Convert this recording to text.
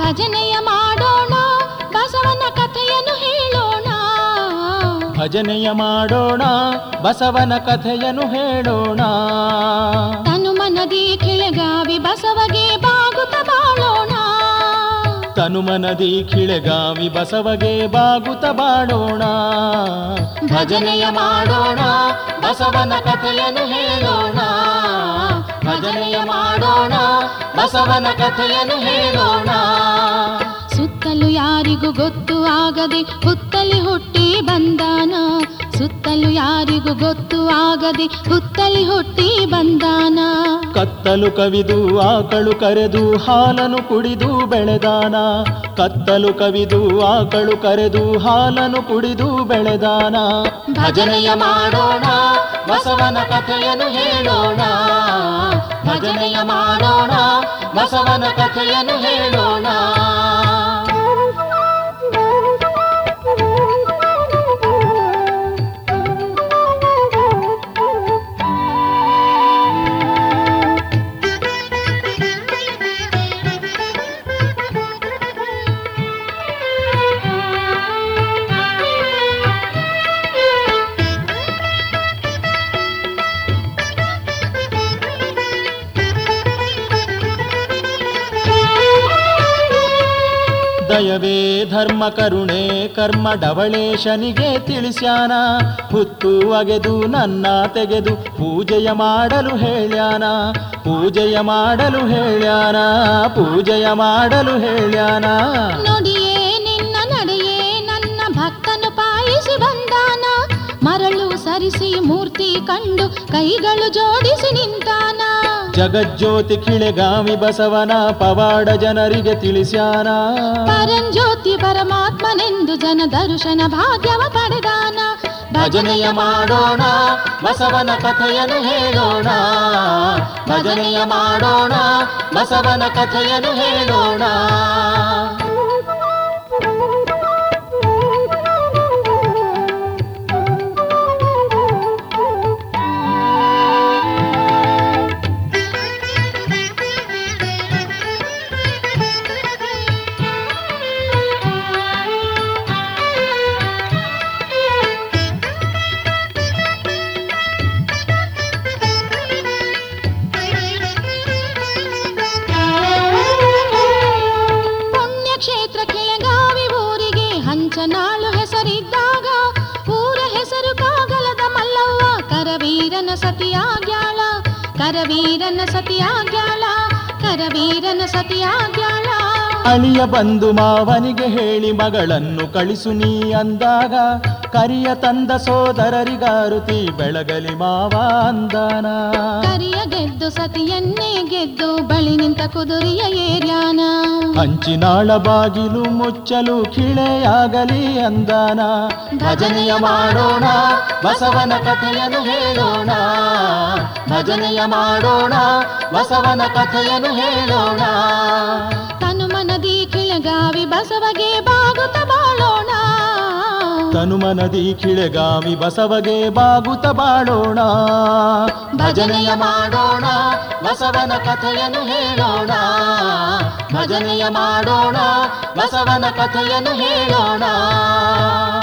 ಭಜನೆಯ ಮಾಡೋಣ ಬಸವನ ಕಥೆಯನ್ನು ಹೇಳೋಣ ಭಜನೆಯ ಮಾಡೋಣ ಬಸವನ ಕಥೆಯನ್ನು ಹೇಳೋಣ ತನು ಮನದಿ ಕೆಳಗಾವಿ ಬಸವಗೆ ಬಾಗುತ್ತ ಬಾಳೋಣ ತನುಮನದಿ ಕಿಳೆಗಾವಿ ಬಸವಗೆ ಬಾಗುತ್ತ ಬಾಡೋಣ ಭಜನೆಯ ಮಾಡೋಣ ಬಸವನ ಕಥೆಯನ್ನು ಹೇಳೋಣ ಭಜನೆಯ ಮಾಡೋಣ ಬಸವನ ಕಥೆಯನ್ನು ಹೇಳೋಣ ಸುತ್ತಲೂ ಯಾರಿಗೂ ಗೊತ್ತು ಆಗದೆ ಹುತ್ತಲಿ ಹುಟ್ಟಿ ಬಂದಾನ ಸುತ್ತಲೂ ಯಾರಿಗೂ ಗೊತ್ತು ಆಗದೆ ಹುತ್ತಲಿ ಹುಟ್ಟಿ ಬಂದಾನ ಕತ್ತಲು ಕವಿದು ಆಕಳು ಕರೆದು ಹಾಲನು ಕುಡಿದು ಬೆಳೆದಾನ ಕತ್ತಲು ಕವಿದು ಆಕಳು ಕರೆದು ಹಾಲನು ಕುಡಿದು ಬೆಳೆದಾನ ಭಜನೆಯ ಮಾಡೋಣ ಬಸವನ ಕಥೆಯನ್ನು ಹೇಳೋಣ ಭಜನೆಯ ಮಾಡೋಣ ಬಸವನ ಕಥೆಯನ್ನು ಹೇಳೋಣ ದಯವೇ ಧರ್ಮ ಕರುಣೆ ಕರ್ಮ ಡವಳೇಶನಿಗೆ ತಿಳಿಸ್ಯಾನ ಹುತ್ತು ಅಗೆದು ನನ್ನ ತೆಗೆದು ಪೂಜೆಯ ಮಾಡಲು ಹೇಳ್ಯಾನ ಪೂಜೆಯ ಮಾಡಲು ಹೇಳ್ಯಾನ ಪೂಜೆಯ ಮಾಡಲು ಹೇಳ್ಯಾನ ನುಡಿಯೇ ನಿನ್ನ ನಡೆಯೇ ನನ್ನ ಭಕ್ತನು ಪಾಲಿಸಿ ಬಂದಾನ ಮರಳು ಸರಿಸಿ ಮೂರ್ತಿ ಕಂಡು ಕೈಗಳು ಜೋಡಿಸಿ ನಿಂತಾನ ಜಗಜ್ಯೋತಿ ಕಿಳೆಗಾಮಿ ಬಸವನ ಪವಾಡ ಜನರಿಗೆ ತಿಳಿಸ್ಯಾನ ಪರಂಜ್ಯೋತಿ ಪರಮಾತ್ಮನೆಂದು ಜನ ದರ್ಶನ ಭಾಗ್ಯವ ಪಡೆದಾನ ಭಜನೆಯ ಮಾಡೋಣ ಬಸವನ ಕಥೆಯನ್ನು ಹೇಳೋಣ ಭಜನೆಯ ಮಾಡೋಣ ಬಸವನ ಕಥೆಯನ್ನು ಹೇಳೋಣ ಪುಣ್ಯಕ್ಷೇತ್ರ ಕೆಳಗಾವಿ ಊರಿಗೆ ಹಂಚನಾಳು ಹೆಸರಿದ್ದಾಗ ಊರ ಹೆಸರು ಕಾಗಲದ ಮಲ್ಲವ್ವ ಕರವೀರನ ಸತಿಯಾಗ್ಯಾಳ ಕರವೀರನ ಸತಿಯಾಗ್ಯಾಳ ಕರವೀರನ ಸತಿಯಾಗ್ಯಾಳ ಅಳಿಯ ಬಂದು ಮಾವನಿಗೆ ಹೇಳಿ ಮಗಳನ್ನು ಕಳಿಸು ನೀ ಅಂದಾಗ ಕರಿಯ ತಂದ ಸೋದರರಿಗಾರುತಿ ಬೆಳಗಲಿ ಮಾವ ಅಂದಾನ ಕರಿಯ ಗೆದ್ದು ಸತಿಯನ್ನೇ ಗೆದ್ದು ಬಳಿ ನಿಂತ ಕುದುರೆಯ ಏರ್ಯಾನ ಹಂಚಿನಾಳ ಬಾಗಿಲು ಮುಚ್ಚಲು ಕಿಳೆಯಾಗಲಿ ಅಂದಾನ ಭಜನೆಯ ಮಾಡೋಣ ಬಸವನ ಕಥೆಯನ್ನು ಹೇಳೋಣ ಭಜನೆಯ ಮಾಡೋಣ ಬಸವನ ಕಥೆಯನ್ನು ಹೇಳೋಣ ತನು ಮನದಿ ಕಿಳಗಾವಿ ಬಸವಗೆ ಬಾಗುತ್ತ ಬಾಳೋಣ ತನುಮನದಿ ಕಿಳೆಗಾಮಿ ಬಸವಗೆ ಬಾಗುತ್ತ ಬಾಳೋಣ ಭಜನೆಯ ಮಾಡೋಣ ಬಸವನ ಕಥೆಯನ್ನು ಹೇಳೋಣ ಭಜನೆಯ ಮಾಡೋಣ ಬಸವನ ಕಥೆಯನ್ನು ಹೇಳೋಣ